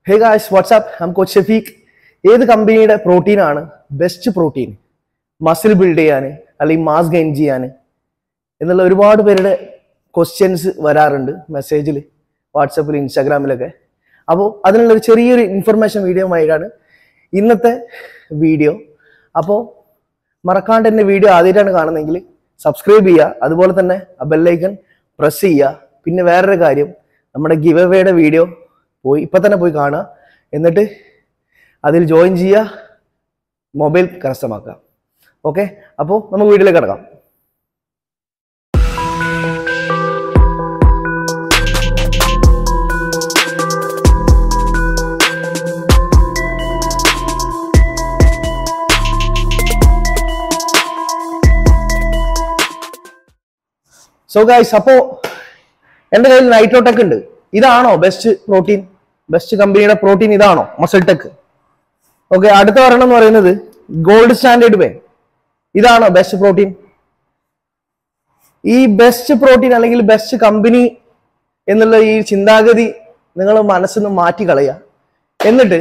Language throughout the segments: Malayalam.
hey guys what's up I'm coach Shafeeq ഏത് കമ്പനിയുടെ പ്രോട്ടീനാണ് ബെസ്റ്റ് പ്രോട്ടീൻ മസിൽ ബിൽഡ് ചെയ്യാൻ അല്ലെങ്കിൽ മാസ് ഗെയിൻ ചെയ്യാൻ എന്നുള്ള ഒരുപാട് പേരുടെ ക്വസ്റ്റ്യൻസ് വരാറുണ്ട് മെസ്സേജിൽ വാട്സപ്പിൽ ഇൻസ്റ്റാഗ്രാമിലൊക്കെ അപ്പോൾ അതിനുള്ള ഒരു ചെറിയൊരു ഇൻഫർമേഷൻ വീഡിയോ ആയിട്ടാണ് ഇന്നത്തെ വീഡിയോ അപ്പോൾ മറക്കാണ്ട് എൻ്റെ വീഡിയോ ആദ്യമായിട്ടാണ് കാണുന്നതെങ്കിൽ സബ്സ്ക്രൈബ് ചെയ്യുക അതുപോലെ തന്നെ ആ ബെല്ലൈക്കൺ പ്രസ് ചെയ്യുക പിന്നെ വേറൊരു കാര്യം നമ്മുടെ ഗിവ് അവയുടെ വീഡിയോ പോയി ഇപ്പം തന്നെ പോയി കാണുക എന്നിട്ട് അതിൽ ജോയിൻ ചെയ്യുക മൊബൈൽ കരസ്ഥമാക്കുക ഓക്കെ അപ്പോൾ നമുക്ക് വീഡിയോയിലേക്ക് കിടക്കാം സോ ഗൈസ് അപ്പോ എന്റെ കയ്യിൽ നൈട്രോടെക് ഉണ്ട് ഇതാണോ ബെസ്റ്റ് പ്രോട്ടീൻ ബെസ്റ്റ് കമ്പനിയുടെ പ്രോട്ടീൻ ഇതാണോ മസിൽ ടെക് ഓക്കെ അടുത്ത ഒരെണ്ണം എന്ന് പറയുന്നത് ഗോൾഡ് സ്റ്റാൻഡേർഡ് വേ ഇതാണോ ബെസ്റ്റ് പ്രോട്ടീൻ ഈ ബെസ്റ്റ് പ്രോട്ടീൻ അല്ലെങ്കിൽ ബെസ്റ്റ് കമ്പനി എന്നുള്ള ഈ ചിന്താഗതി നിങ്ങൾ മനസ്സിൽ നിന്ന് മാറ്റി കളയുക എന്നിട്ട്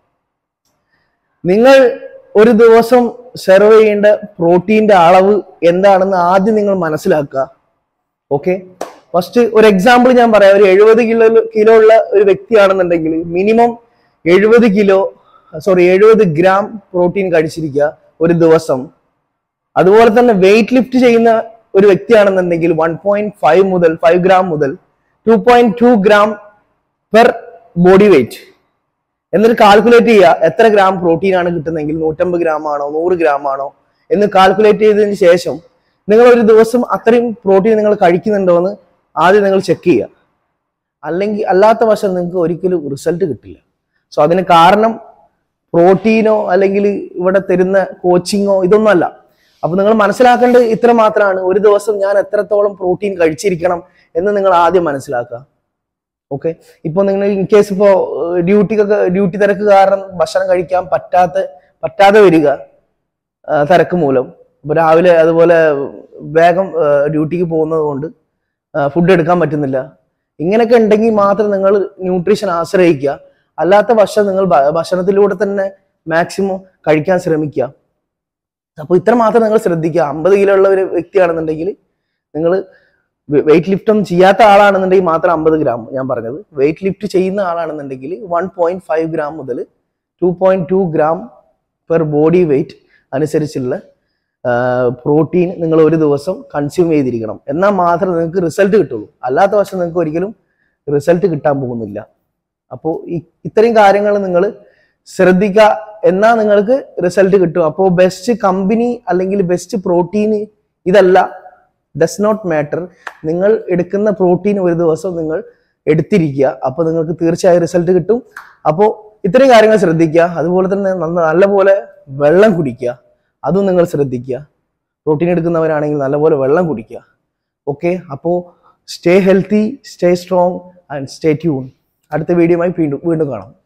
നിങ്ങൾ ഒരു ദിവസം സെർവ് ചെയ്യേണ്ട പ്രോട്ടീന്റെ അളവ് എന്താണെന്ന് ആദ്യം നിങ്ങൾ മനസ്സിലാക്കുക ഓക്കെ ഫസ്റ്റ് ഒരു എക്സാമ്പിൾ ഞാൻ പറയാം ഒരു എഴുപത് കിലോ കിലോ ഉള്ള ഒരു വ്യക്തിയാണെന്നുണ്ടെങ്കിൽ മിനിമം എഴുപത് കിലോ സോറി എഴുപത് ഗ്രാം പ്രോട്ടീൻ കഴിച്ചിരിക്കുക ഒരു ദിവസം അതുപോലെ തന്നെ വെയിറ്റ് ലിഫ്റ്റ് ചെയ്യുന്ന ഒരു വ്യക്തിയാണെന്നുണ്ടെങ്കിൽ വൺ പോയിന്റ് ഫൈവ് മുതൽ ഫൈവ് ഗ്രാം മുതൽ two point two gram per body weight എന്നിട്ട് കാൽക്കുലേറ്റ് ചെയ്യുക എത്ര ഗ്രാം പ്രോട്ടീൻ ആണ് കിട്ടുന്നതെങ്കിൽ നൂറ്റമ്പത് ഗ്രാം ആണോ നൂറ് ഗ്രാം ആണോ എന്ന് കാൽക്കുലേറ്റ് ചെയ്തതിന് ശേഷം നിങ്ങൾ ഒരു ദിവസം അത്രയും പ്രോട്ടീൻ നിങ്ങൾ കഴിക്കുന്നുണ്ടോ എന്ന് ആദ്യം നിങ്ങൾ ചെക്ക് ചെയ്യുക അല്ലെങ്കിൽ അല്ലാത്ത വശം നിങ്ങൾക്ക് ഒരിക്കലും റിസൾട്ട് കിട്ടില്ല സോ അതിന് കാരണം പ്രോട്ടീനോ അല്ലെങ്കിൽ ഇവിടെ തരുന്ന കോച്ചിങ്ങോ ഇതൊന്നും അല്ല അപ്പൊ നിങ്ങൾ മനസ്സിലാക്കേണ്ടത് ഇത്ര മാത്രമാണ് ഒരു ദിവസം ഞാൻ എത്രത്തോളം പ്രോട്ടീൻ കഴിച്ചിരിക്കണം എന്ന് നിങ്ങൾ ആദ്യം മനസ്സിലാക്കുക ഓക്കെ ഇപ്പൊ നിങ്ങൾ ഇൻ കേസ് ഇപ്പോ ഡ്യൂട്ടിക്കൊക്കെ ഡ്യൂട്ടി തിരക്ക് കാരണം ഭക്ഷണം കഴിക്കാൻ പറ്റാത്ത പറ്റാതെ വരിക ആ, തിരക്ക് മൂലം ഇപ്പൊ രാവിലെ അതുപോലെ വേഗം ഡ്യൂട്ടിക്ക് പോകുന്നത് കൊണ്ട് ഫുഡ് എടുക്കാൻ പറ്റുന്നില്ല ഇങ്ങനെയൊക്കെ ഉണ്ടെങ്കിൽ മാത്രം നിങ്ങൾ ന്യൂട്രീഷൻ ആശ്രയിക്കുക അല്ലാത്ത ഭക്ഷണം നിങ്ങൾ ഭ- ഭക്ഷണത്തിലൂടെ തന്നെ മാക്സിമം കഴിക്കാൻ ശ്രമിക്കുക അപ്പോൾ ഇത്ര മാത്രം നിങ്ങൾ ശ്രദ്ധിക്കുക അമ്പത് കിലോ ഉള്ള ഒരു വ്യക്തിയാണെന്നുണ്ടെങ്കിൽ നിങ്ങൾ വെയിറ്റ് ലിഫ്റ്റ് ഒന്നും ചെയ്യാത്ത ആളാണെന്നുണ്ടെങ്കിൽ മാത്രം അമ്പത് ഗ്രാം ഞാൻ പറഞ്ഞത് വെയിറ്റ് ലിഫ്റ്റ് ചെയ്യുന്ന ആളാണെന്നുണ്ടെങ്കിൽ വൺ പോയിന്റ് ഫൈവ് ഗ്രാം മുതൽ two point two gram per body weight അനുസരിച്ചുള്ള പ്രോട്ടീൻ നിങ്ങൾ ഒരു ദിവസം കൺസ്യൂം ചെയ്തിരിക്കണം എന്നാൽ മാത്രമേ നിങ്ങൾക്ക് റിസൾട്ട് കിട്ടുള്ളൂ അല്ലാത്ത വശം നിങ്ങൾക്ക് ഒരിക്കലും റിസൾട്ട് കിട്ടാൻ പോകുന്നില്ല അപ്പോൾ ഇത്രയും കാര്യങ്ങൾ നിങ്ങൾ ശ്രദ്ധിക്കുക എന്നാൽ നിങ്ങൾക്ക് റിസൾട്ട് കിട്ടും അപ്പോൾ ബെസ്റ്റ് കമ്പനി അല്ലെങ്കിൽ ബെസ്റ്റ് പ്രോട്ടീൻ ഇതല്ല ഡസ് നോട്ട് മാറ്റർ നിങ്ങൾ എടുക്കുന്ന പ്രോട്ടീൻ ഒരു ദിവസം നിങ്ങൾ എടുത്തിരിക്കുക അപ്പോൾ നിങ്ങൾക്ക് തീർച്ചയായും റിസൾട്ട് കിട്ടും അപ്പോൾ ഇത്രയും കാര്യങ്ങൾ ശ്രദ്ധിക്കുക അതുപോലെ തന്നെ നന്ന- നല്ലപോലെ വെള്ളം കുടിക്കുക അതും നിങ്ങൾ ശ്രദ്ധിക്കുക പ്രോട്ടീൻ എടുക്കുന്നവരാണെങ്കിൽ നല്ലപോലെ വെള്ളം കുടിക്കുക ഓക്കെ അപ്പോൾ stay healthy stay strong and stay tune അടുത്ത വീഡിയോയുമായി വീണ്ടും വീണ്ടും കാണാം